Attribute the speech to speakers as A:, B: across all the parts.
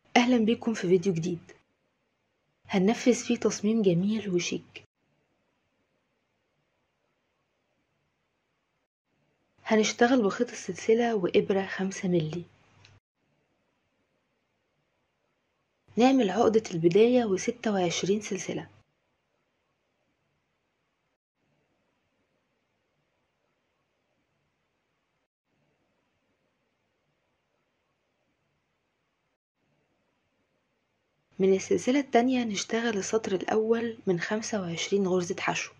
A: أهلا بيكم في فيديو جديد هننفذ فيه تصميم جميل وشيك هنشتغل بخيط السلسلة وإبرة خمسة ملي نعمل عقدة البداية وستة وعشرين سلسلة من السلسلة التانية نشتغل السطر الأول من خمسة وعشرين غرزة حشو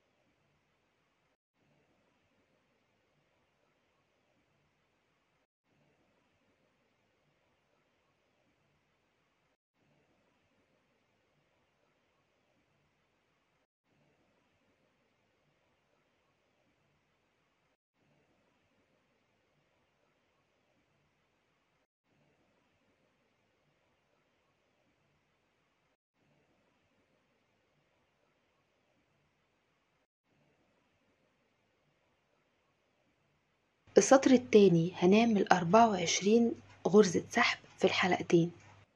A: السطر التاني هنعمل أربعة وعشرين غرزة سحب في الحلقتين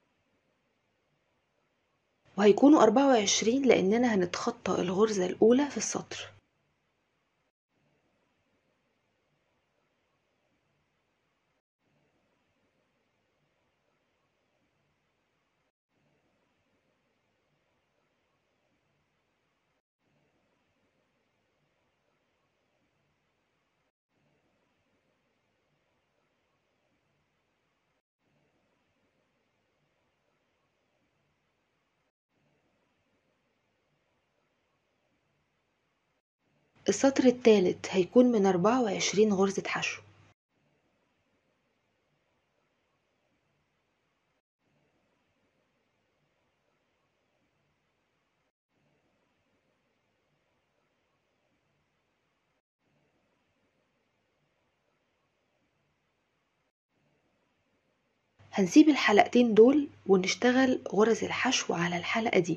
A: وهيكونوا أربعة وعشرين لأننا هنتخطى الغرزة الأولى في السطر السطر التالت هيكون من أربعة وعشرين غرزة حشو هنسيب الحلقتين دول ونشتغل غرز الحشو على الحلقة دي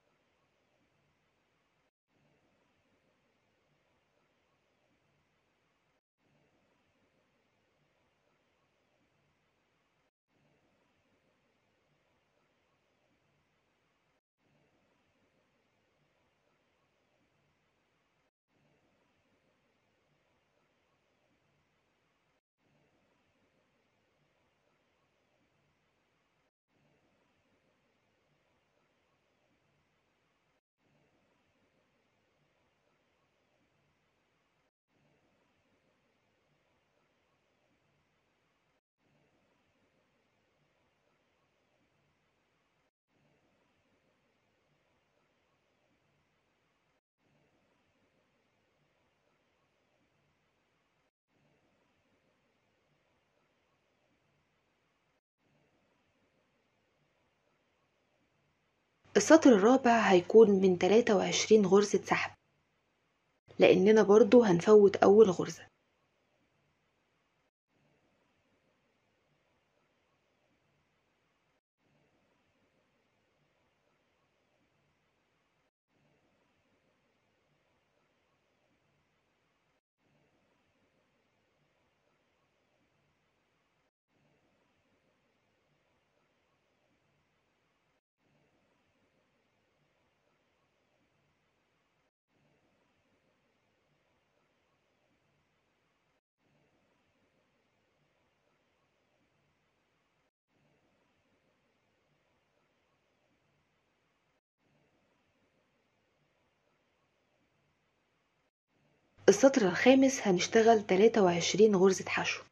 A: السطر الرابع هيكون من تلاتة وعشرين غرزة سحب لأننا برضو هنفوت أول غرزة السطر الخامس هنشتغل تلاتة وعشرين غرزة حشو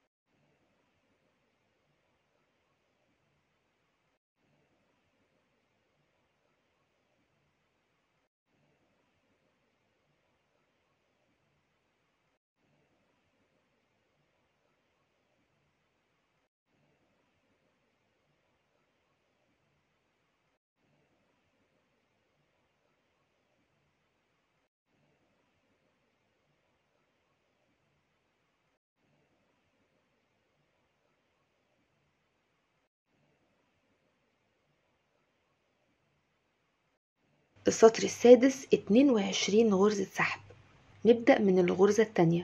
A: السطر السادس اتنين وعشرين غرزة سحب نبدأ من الغرزة التانية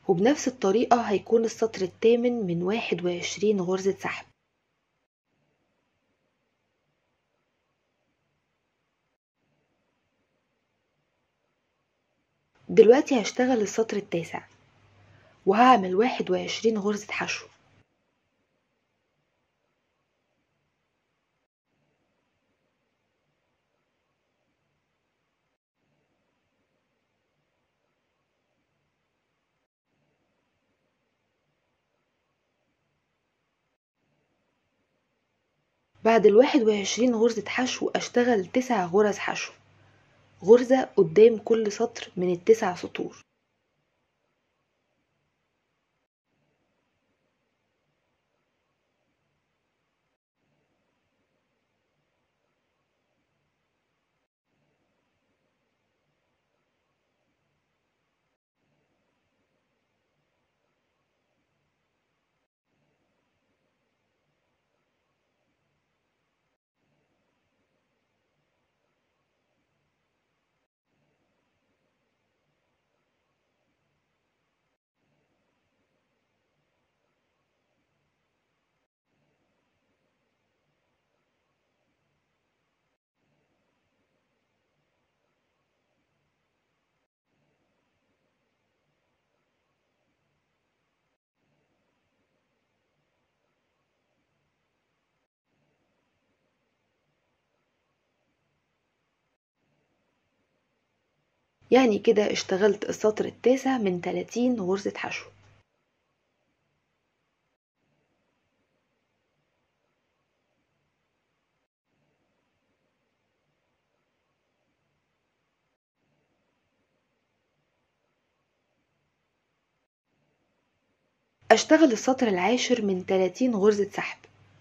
A: وبنفس الطريقة هيكون السطر الثامن من واحد وعشرين غرزة سحب دلوقتي هشتغل السطر التاسع وهعمل واحد وعشرين غرزة حشو بعد الواحد وعشرين غرزة حشو أشتغل تسع غرز حشو غرزة قدام كل سطر من التسع سطور يعني كده اشتغلت السطر التاسع من 30 غرزة حشو أشتغل السطر العاشر من 30 غرزة سحب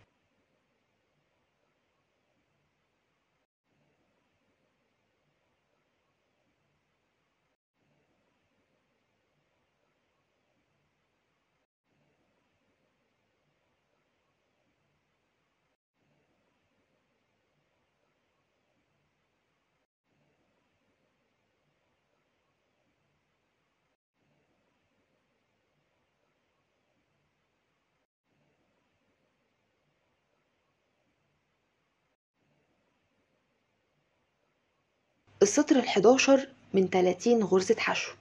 A: السطر الحداشر من 30 غرزة حشو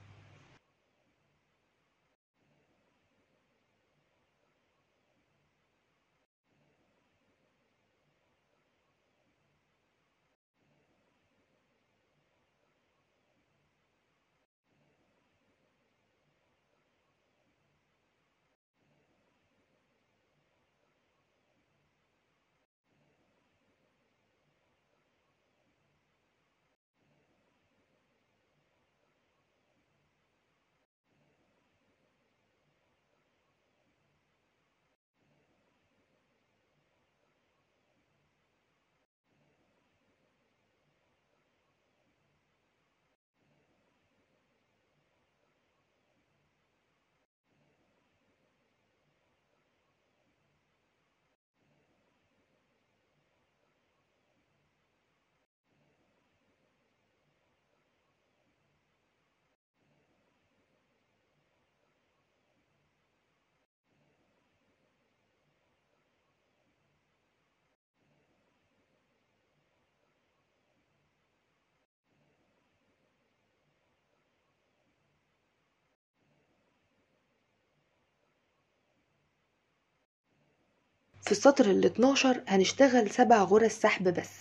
A: في السطر ال 12 هنشتغل سبع غرز سحب بس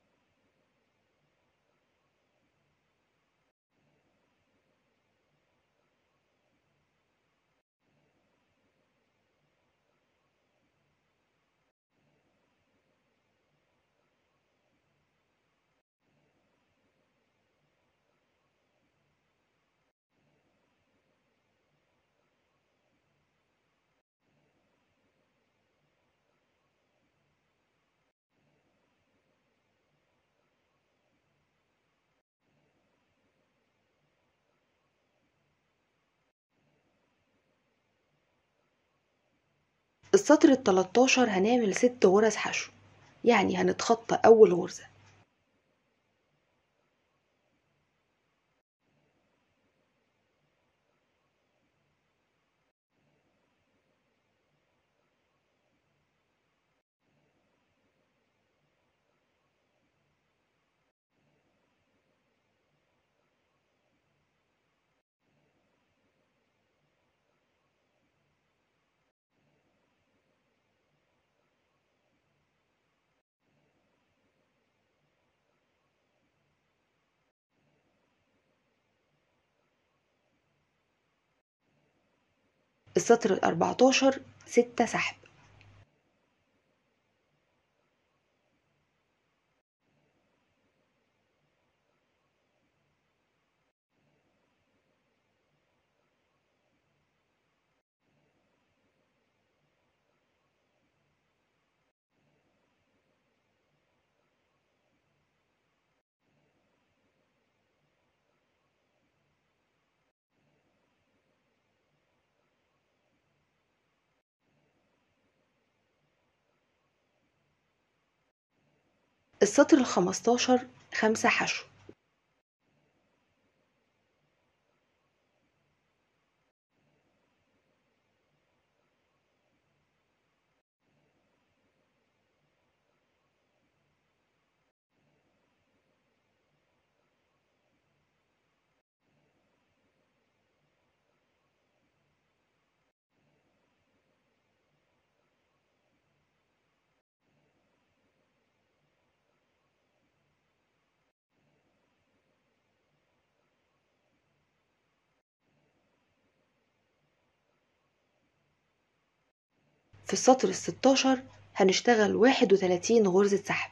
A: السطر ال 13 هنعمل ست غرز حشو يعني هنتخطى أول غرزة السطر الأربعتاشر ستة سحب السطر الخمستاشر خمسة حشو في السطر الستاشر هنشتغل واحد وتلاتين غرزة سحب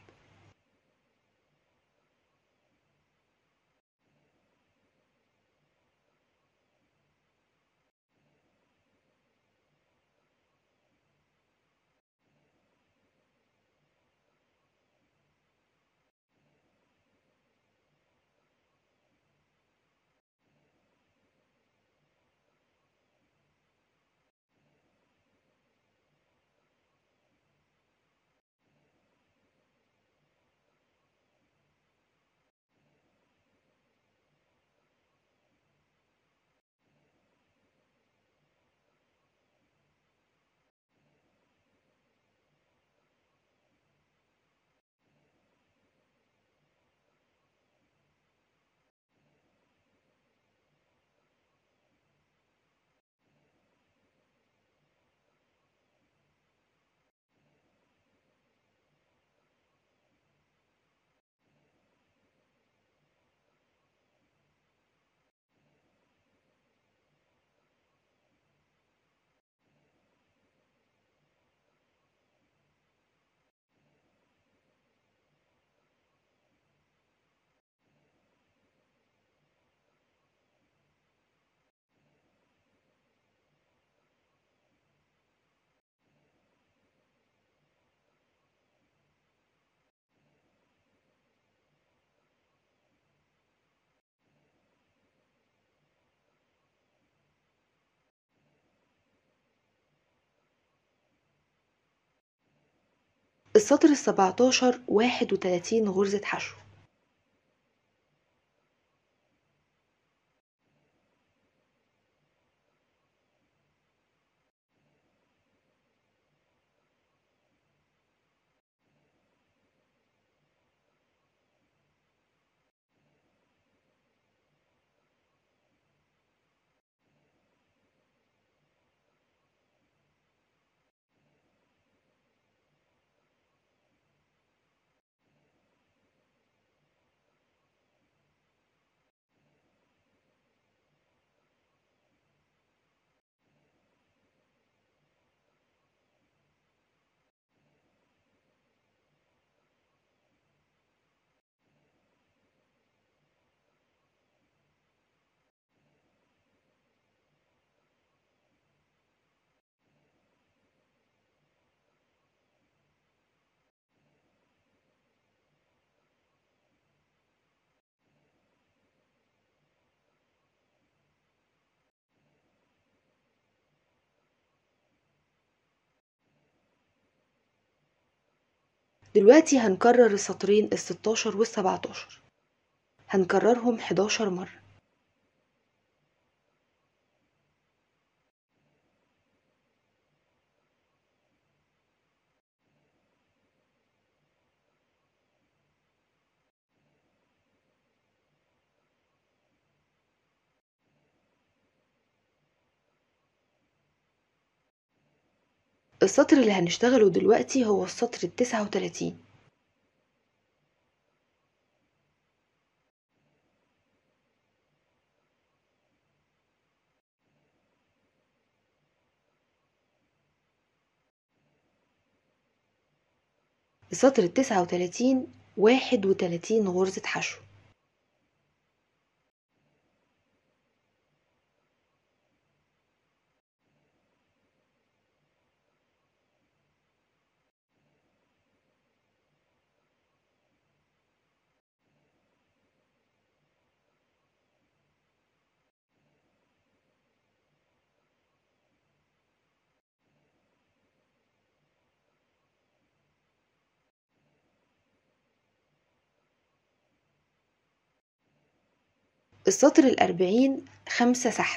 A: السطر السبعتاشر واحد وتلاتين غرزة حشو دلوقتي هنكرر السطرين الستاشر والسبعتاشر هنكررهم حداشر مرة السطر اللي هنشتغله دلوقتي هو السطر التسعة وتلاتين السطر التسعة وتلاتين واحد وتلاتين غرزة حشو السطر الأربعين خمسة سحب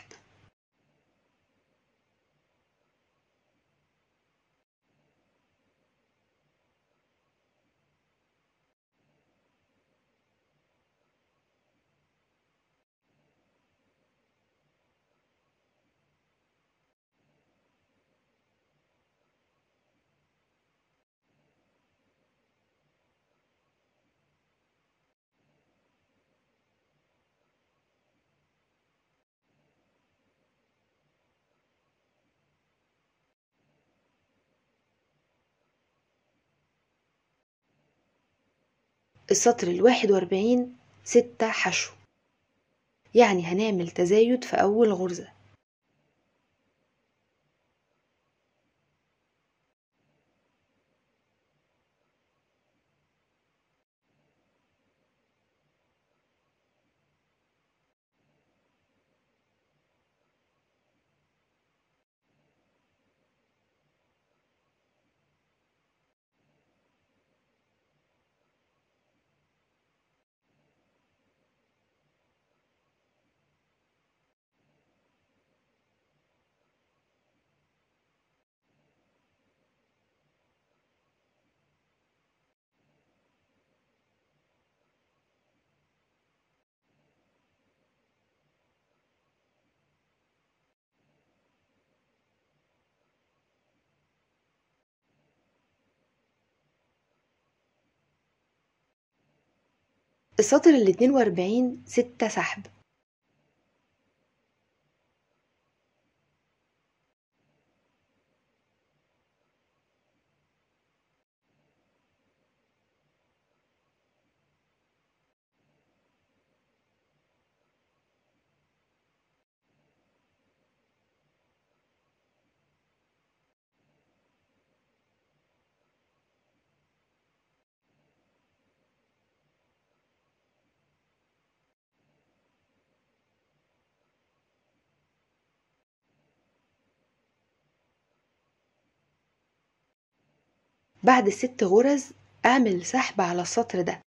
A: السطر الواحد وأربعين ستة حشو يعني هنعمل تزايد في أول غرزة السطر الاتنين وأربعين ستة سحب بعد الست غرز أعمل سحب على السطر ده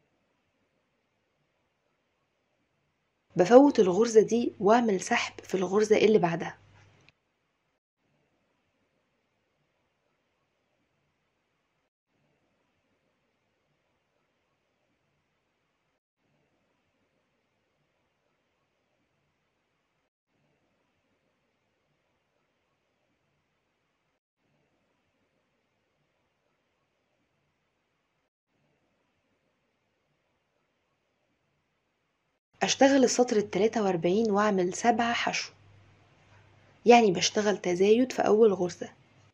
A: بفوت الغرزة دي وأعمل سحب في الغرزة اللي بعدها أشتغل السطر التلاتة وأربعين وأعمل سبعة حشو يعني بشتغل تزايد في أول غرزة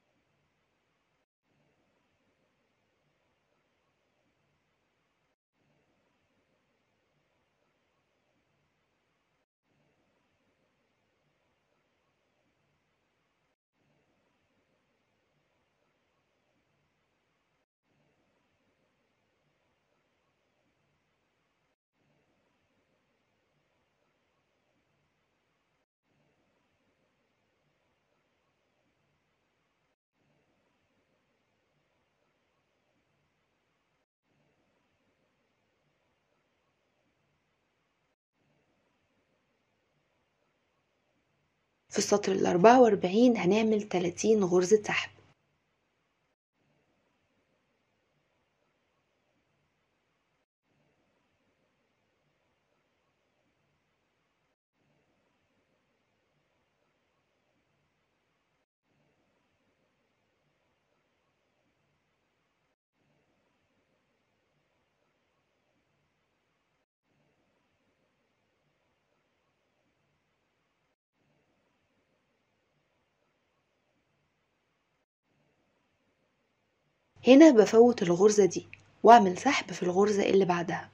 A: في السطر الأربعة وأربعين هنعمل تلاتين غرزة سحب هنا بفوت الغرزة دي واعمل سحب في الغرزة اللي بعدها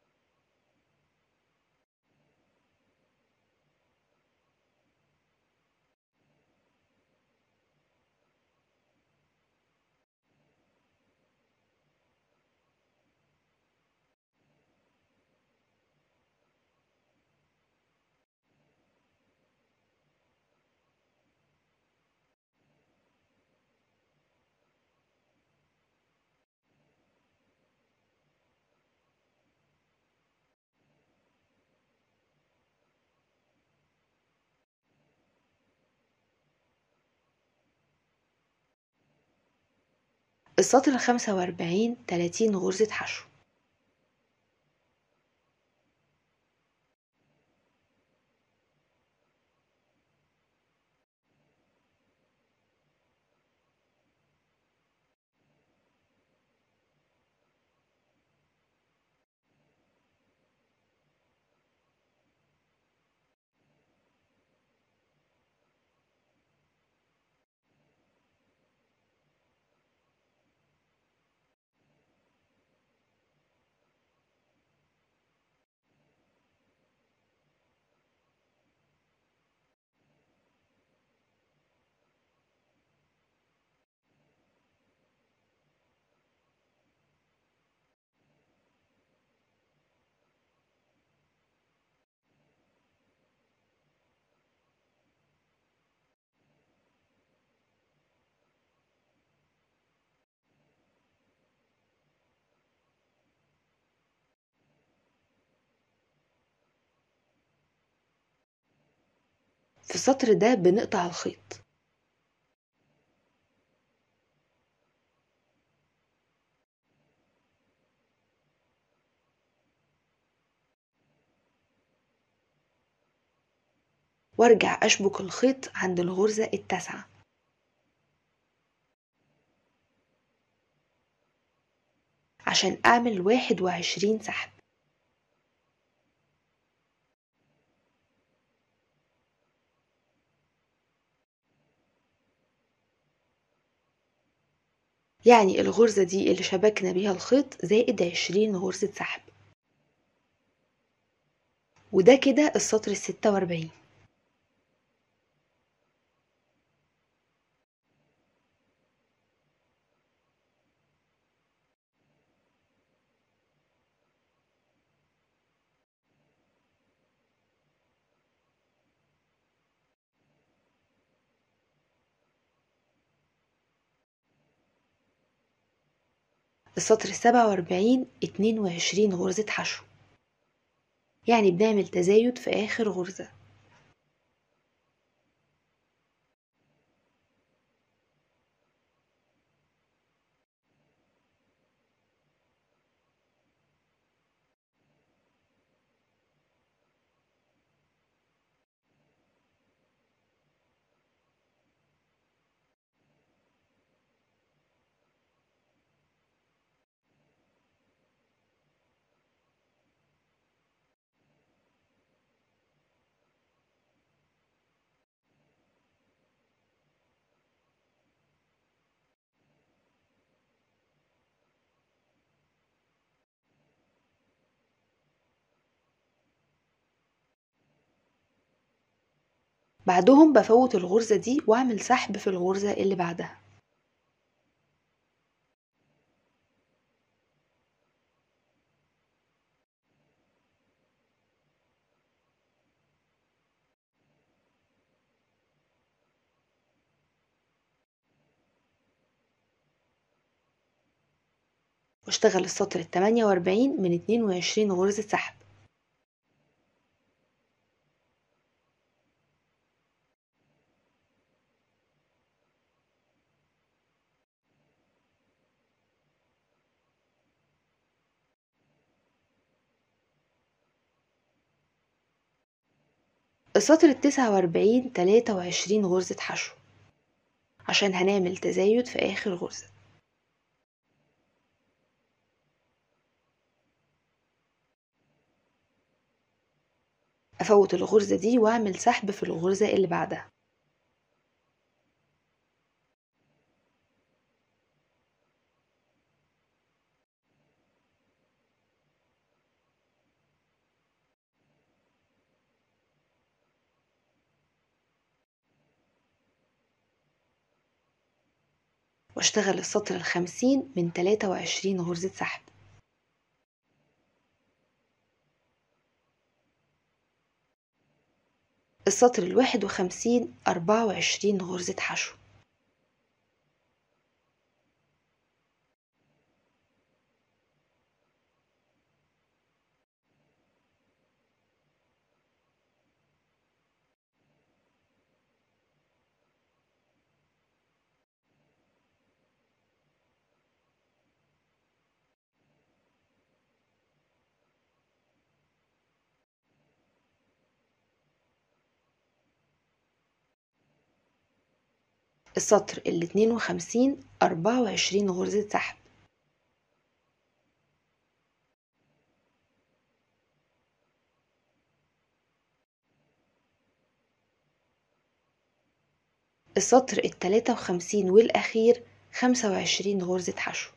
A: السطر الخمسة وأربعين تلاتين غرزة حشو في السطر ده بنقطع الخيط وارجع اشبك الخيط عند الغرزة التاسعة عشان اعمل واحد وعشرين سحب يعني الغرزة دي اللي شبكنا بيها الخيط زائد عشرين غرزة سحب وده كده السطر الستة واربعين السطر السبعة وأربعين اتنين وعشرين غرزة حشو يعني بنعمل تزايد في آخر غرزة بعدهم بفوت الغرزة دي واعمل سحب في الغرزة اللي بعدها واشتغل السطر التمانية وأربعين من اتنين وعشرين غرزة سحب السطر التسعة وأربعين تلاتة وعشرين غرزة حشو عشان هنعمل تزايد في آخر غرزة أفوت الغرزة دي وأعمل سحب في الغرزة اللي بعدها واشتغل السطر الخمسين من تلاتة وعشرين غرزة سحب السطر الواحد وخمسين أربعة وعشرين غرزة حشو السطر الاتنين وخمسين أربعة وعشرين غرزة سحب السطر التلاتة وخمسين والأخير خمسة وعشرين غرزة حشو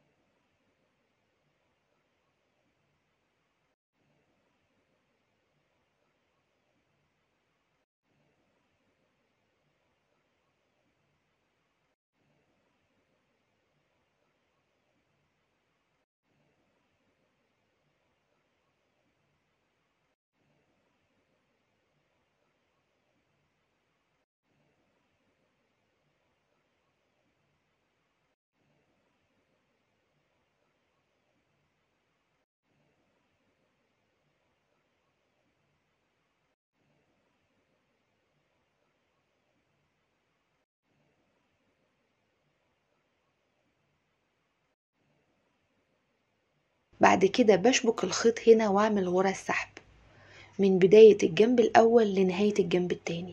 A: بعد كده بشبك الخيط هنا واعمل غرز سحب من بداية الجنب الأول لنهاية الجنب التاني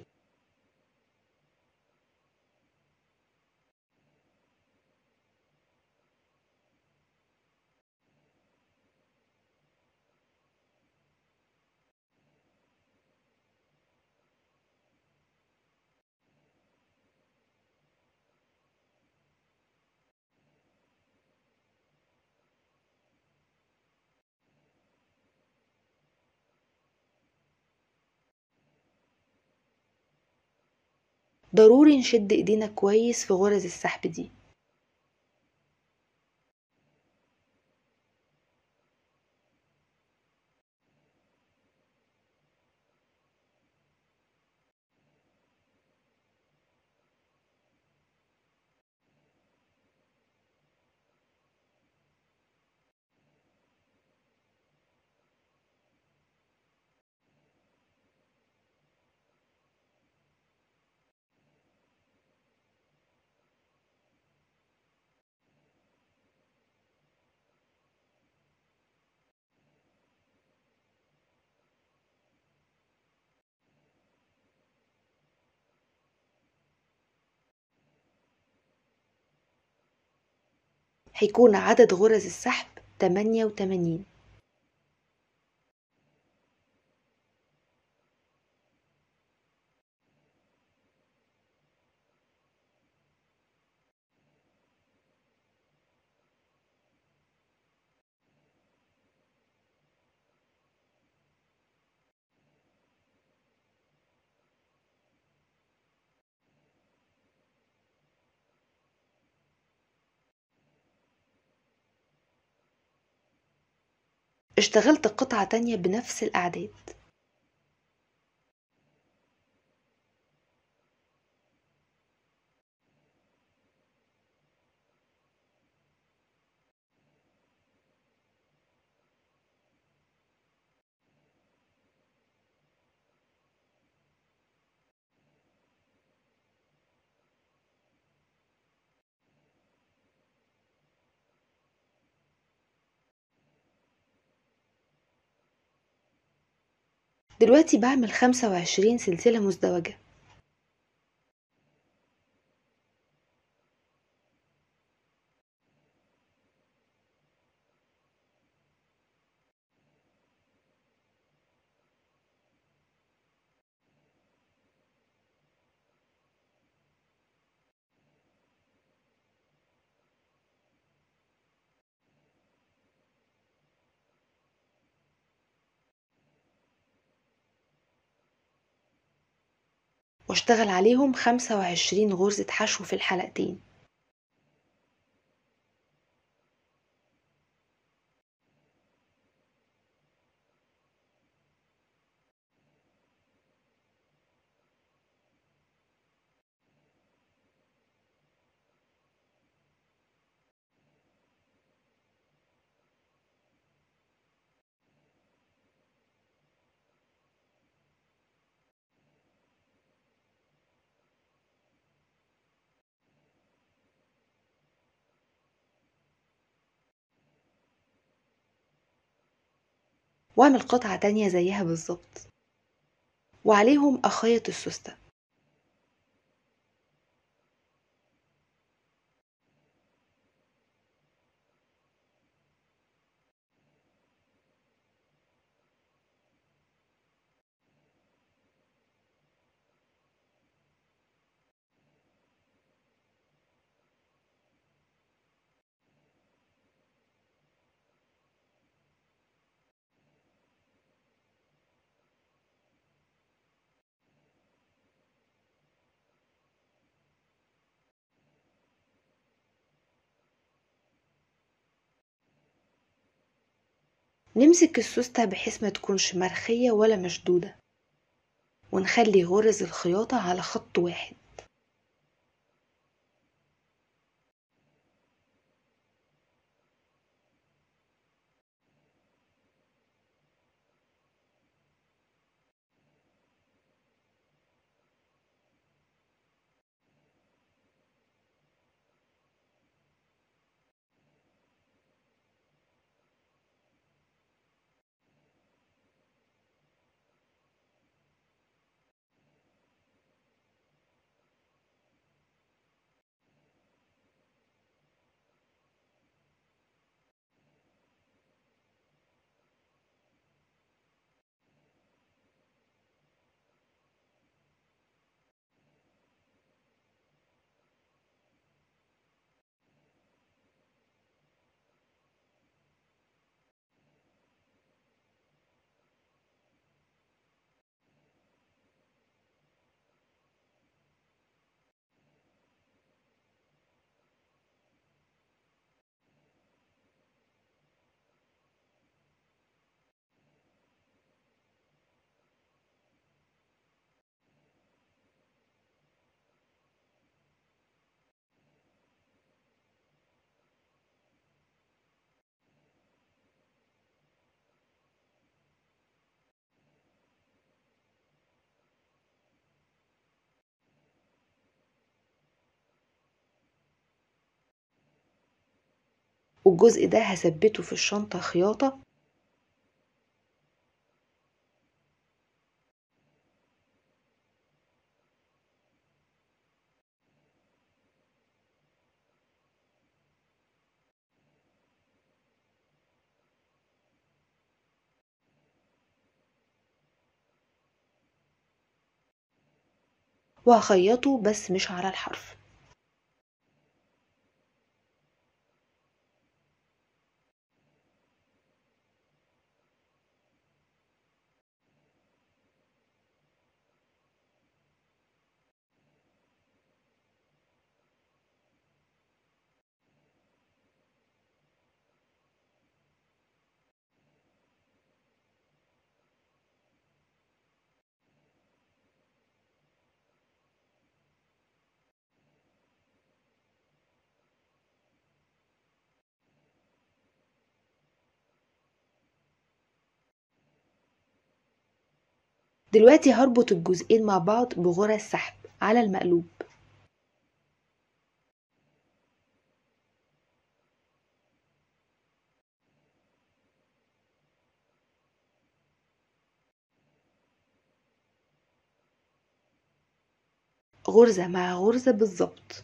A: ضروري نشد ايدينا كويس في غرز السحب دي هيكون عدد غرز السحب تمانية وتمانين اشتغلت قطعة تانية بنفس الأعداد دلوقتي بعمل خمسة وعشرين سلسلة مزدوجة واشتغل عليهم خمسة وعشرين غرزة حشو في الحلقتين واعمل قطعة تانية زيها بالظبط وعليهم أخيط السوستة نمسك السوستة بحيث ما تكونش مرخية ولا مشدودة ونخلي غرز الخياطة على خط واحد والجزء ده هثبته في الشنطة خياطة وهخيطه بس مش على الحرف دلوقتي هربط الجزئين مع بعض بغرز سحب على المقلوب غرزة مع غرزة بالظبط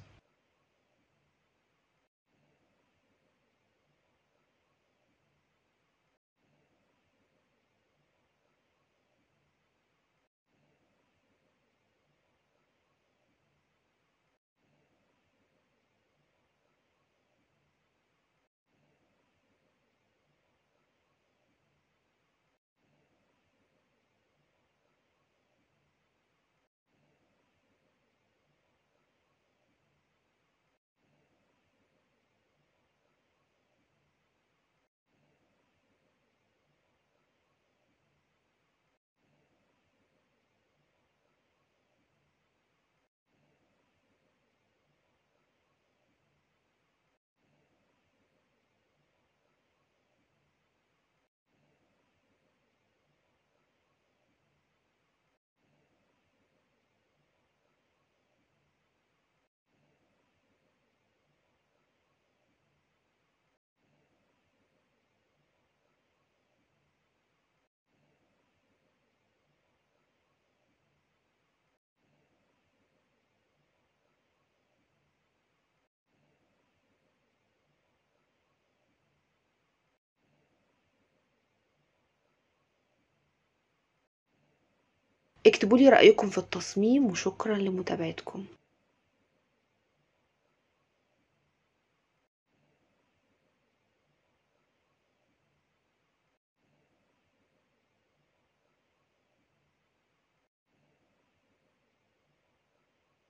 A: اكتبوا لي رأيكم في التصميم وشكرا لمتابعتكم